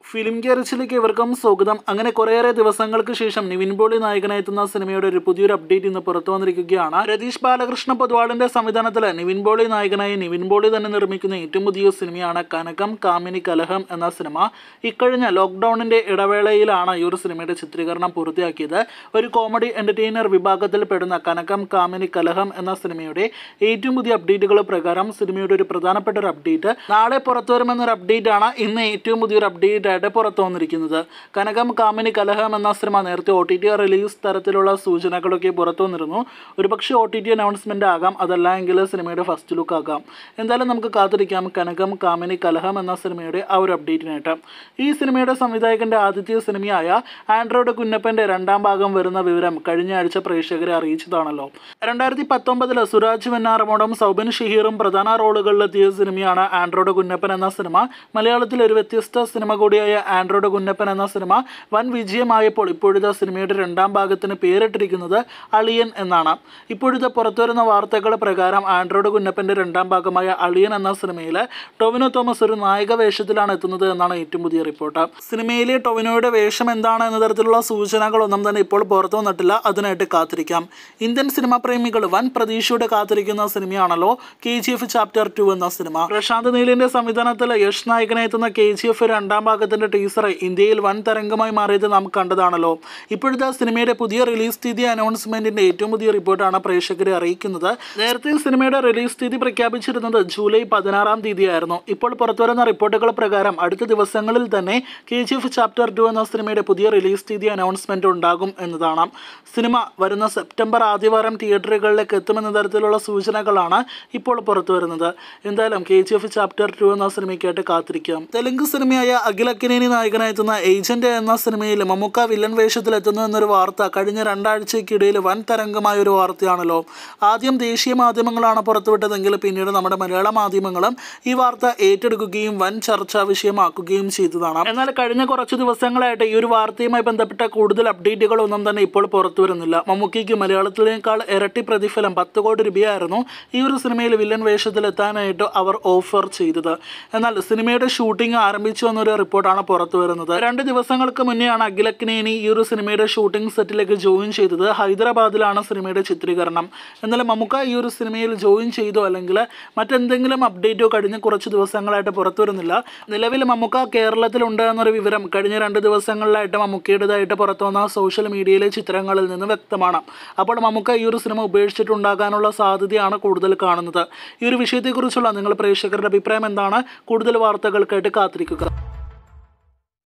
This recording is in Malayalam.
ഫിലിം ഗെറിച്ചിലേക്ക് ഇവർക്കും സ്വാഗതം അങ്ങനെ കുറേയേറെ ദിവസങ്ങൾക്ക് ശേഷം നിവിൻ പോളി നായകനായെത്തുന്ന സിനിമയുടെ ഒരു പുതിയൊരു അപ്ഡേറ്റ് ഇന്ന് പുറത്തു വന്നിരിക്കുകയാണ് രതീഷ് ബാലകൃഷ്ണ പൊതുവാളിന്റെ സംവിധാനത്തിൽ നിവിൻ പോളി നായകനായി നിവിൻ പോളി തന്നെ നിർമ്മിക്കുന്ന ഏറ്റവും പുതിയ സിനിമയാണ് കനകം കാമിനി കലഹം എന്ന സിനിമ ഇക്കഴിഞ്ഞ ലോക്ക്ഡൌണിന്റെ ഇടവേളയിലാണ് ഈ ഒരു സിനിമയുടെ ചിത്രീകരണം പൂർത്തിയാക്കിയത് ഒരു കോമഡി എന്റർടൈനർ വിഭാഗത്തിൽ പെടുന്ന കനകം കാമിനി കലഹം എന്ന സിനിമയുടെ ഏറ്റവും പുതിയ അപ്ഡേറ്റുകൾ പ്രകാരം സിനിമയുടെ ഒരു പ്രധാനപ്പെട്ട ഒരു അപ്ഡേറ്റ് നാളെ പുറത്തു വരുമെന്നൊരു അപ്ഡേറ്റ് ആണ് ഇന്ന് ഏറ്റവും പുതിയൊരു അപ്ഡേറ്റ് ആയിട്ട് പുറത്തു വന്നിരിക്കുന്നത് കനകം കാമിനി കലഹം എന്ന സിനിമ നേരത്തെ ഒ ടി ടി റിലീസ് തരത്തിലുള്ള സൂചനകളൊക്കെ പുറത്തു വന്നിരുന്നു ഒരുപക്ഷെ ഒ ടി ടി അനൗൺസ്മെന്റ് ആകാം അതല്ല എങ്കിൽ സിനിമയുടെ ഫസ്റ്റ് ലുക്ക് ആകാം എന്തായാലും നമുക്ക് കാത്തിരിക്കാം കനകം കാമിനി കലഹം എന്ന സിനിമയുടെ ആ ഒരു അപ്ഡേറ്റിനായിട്ട് ഈ സിനിമയുടെ സംവിധായകന്റെ ആദ്യത്തെ സിനിമയായ ആൻഡ്രോയിഡ് കുഞ്ഞപ്പന്റെ രണ്ടാം ഭാഗം വരുന്ന വിവരം കഴിഞ്ഞ ആഴ്ച പ്രേക്ഷകരെ അറിയിച്ചതാണല്ലോ രണ്ടായിരത്തി പത്തൊമ്പതില് സുരാജ് വെന്നാറമോടും സൗബിൻ ഷഹീറും പ്രധാന റോളുകളിലെത്തിയ സിനിമയാണ് ആൻഡ്രോയിഡ് കുഞ്ഞപ്പൻ എന്ന സിനിമ മലയാളത്തിൽ ഒരു വ്യത്യസ്ത സിനിമ കൂടിയായ ആൻഡ്രോയിഡ് കുഞ്ഞപ്പൻ എന്ന സിനിമ വൻ വിജയമായപ്പോൾ ഇപ്പോഴത്തെ സിനിമയുടെ രണ്ടാം ഭാഗത്തിന് പേരിട്ടിരിക്കുന്നത് അളിയൻ എന്നാണ് ഇപ്പോഴത്തെ പുറത്തുവരുന്ന വാർത്തകൾ പ്രകാരം ആൻഡ്രോയിഡ് കുഞ്ഞപ്പന്റെ രണ്ടാം ഭാഗമായ അളിയൻ എന്ന സിനിമയിൽ ടൊവിനോ തോമസ് ഒരു നായക വേഷത്തിലാണ് എത്തുന്നത് എന്നാണ് ഏറ്റവും പുതിയ റിപ്പോർട്ട് സിനിമയിലെ ടൊവിനോയുടെ വേഷം എന്താണ് എന്ന തരത്തിലുള്ള സൂചനകളൊന്നും തന്നെ ഇപ്പോൾ പുറത്തു വന്നിട്ടില്ല അതിനായിട്ട് കാത്തിരിക്കാം ഇന്ത്യൻ സിനിമാ പ്രേമികൾ വൻ പ്രതീക്ഷയോടെ കാത്തിരിക്കുന്ന സിനിമയാണല്ലോ K G F chapter two എന്ന സിനിമ പ്രശാന്ത് നീലിന്റെ സംവിധാനത്തിൽ യശ് നായകനെത്തുന്ന കെ ജി എഫ് രണ്ടാം ഭാഗത്തിന്റെ ടീസർ ഇന്ത്യയിൽ വൻ തരംഗമായി മാറിയത് നാം കണ്ടതാണല്ലോ ഇപ്പോഴത്തെ സിനിമയുടെ പുതിയ റിലീസ് തീയതി അനൗൺസ്മെന്റിന്റെ ഏറ്റവും പുതിയ റിപ്പോർട്ടാണ് പ്രേക്ഷകരെ അറിയിക്കുന്നത് നേരത്തെ സിനിമയുടെ റിലീസ് തീയതി പ്രഖ്യാപിച്ചിരുന്നത് ജൂലൈ പതിനാറാം തീയതിയായിരുന്നു ഇപ്പോൾ പുറത്തുവരുന്ന റിപ്പോർട്ടുകൾ പ്രകാരം അടുത്ത ദിവസങ്ങളിൽ തന്നെ K G F chapter two എന്ന സിനിമയുടെ പുതിയ റിലീസ് തീയതി അനൗൺസ്മെന്റ് ഉണ്ടാകും എന്നതാണ് സിനിമ വരുന്ന സെപ്റ്റംബർ ആദ്യവാരം തിയേറ്ററുകളിലേക്ക് എത്തുമെന്ന തരത്തിലുള്ള സൂചനകളാണ് ഇപ്പോൾ പുറത്തു വരുന്നത് എന്തായാലും K G F chapter two എന്ന സിനിമയ്ക്കായിട്ട് കാത്തിരിക്കാം തെലുങ്ക് സിനിമയായ അഖിലക്കിനേനി നായകനായെത്തുന്ന ഏജന്റ് എന്ന സിനിമയിൽ മമ്മൂക്ക വില്ലൻ വേഷത്തിലെത്തുന്നു എന്നൊരു വാർത്ത കഴിഞ്ഞ രണ്ടാഴ്ചയ്ക്കിടയിൽ വൻ തരംഗമായ ഒരു വാർത്തയാണല്ലോ ആദ്യം ദേശീയ മാധ്യമങ്ങളാണ് പുറത്തുവിട്ടതെങ്കിൽ പിന്നീട് നമ്മുടെ മലയാള മാധ്യമങ്ങളും ഈ വാർത്ത ഏറ്റെടുക്കുകയും വൻ ചർച്ചാ വിഷയമാക്കുകയും ചെയ്തതാണ് എന്നാൽ കഴിഞ്ഞ കുറച്ച് ദിവസങ്ങളായിട്ട് ഈ ഒരു വാർത്തയുമായി ബന്ധപ്പെട്ട കൂടുതൽ അപ്ഡേറ്റുകളൊന്നും തന്നെ ഇപ്പോൾ പുറത്തു വരുന്നില്ല മമ്മൂക്കിക്ക് മലയാളത്തിനേക്കാൾ ഇരട്ടി പ്രതിഫലം പത്ത് കോടി രൂപയായിരുന്നു ഈ ഒരു സിനിമയിൽ വില്ലൻ വേഷത്തിലെത്താനായിട്ട് അവർ ഓഫർ ചെയ്തത് എന്നാൽ സിനിമയുടെ ഷൂട്ടിംഗ് ആരംഭിച്ചു എന്നൊരു റിപ്പോർട്ടാണ് പുറത്തു വരുന്നത് രണ്ട് ദിവസങ്ങൾക്ക് മുന്നെയാണ് അഖിലക്കിനേനി ഈ ഒരു സിനിമയുടെ ഷൂട്ടിംഗ് സെറ്റിലേക്ക് ജോയിൻ ചെയ്തത് ഹൈദരാബാദിലാണ് സിനിമയുടെ ചിത്രീകരണം എന്നാൽ മമ്മൂക്ക ഈ ഒരു സിനിമയിൽ ജോയിൻ ചെയ്തോ അല്ലെങ്കിൽ മറ്റെന്തെങ്കിലും അപ്ഡേറ്റോ കഴിഞ്ഞ കുറച്ച് ദിവസങ്ങളായിട്ട് പുറത്തു വരുന്നില്ല നിലവിൽ മമ്മൂക്ക കേരളത്തിലുണ്ട് എന്നൊരു വിവരം കഴിഞ്ഞ രണ്ട് ദിവസങ്ങളിലായിട്ട് മമ്മൂക്കയുടേതായിട്ട് പുറത്തു വന്ന സോഷ്യൽ മീഡിയയിലെ ചിത്രങ്ങളിൽ നിന്ന് വ്യക്തമാണ് അപ്പോൾ മമ്മൂക്ക ഈ ഒരു സിനിമ ഉപേക്ഷിച്ചിട്ടുണ്ടാകാനുള്ള സാധ്യതയാണ് കൂടുതൽ കാണുന്നത് ഈ ഒരു വിഷയത്തെക്കുറിച്ചുള്ള നിങ്ങൾ പ്രേക്ഷകരുടെ അഭിപ്രായം എന്താണ് കൂടുതൽ വാർത്തകൾക്കായിട്ട് കാത്തിരിക്കുക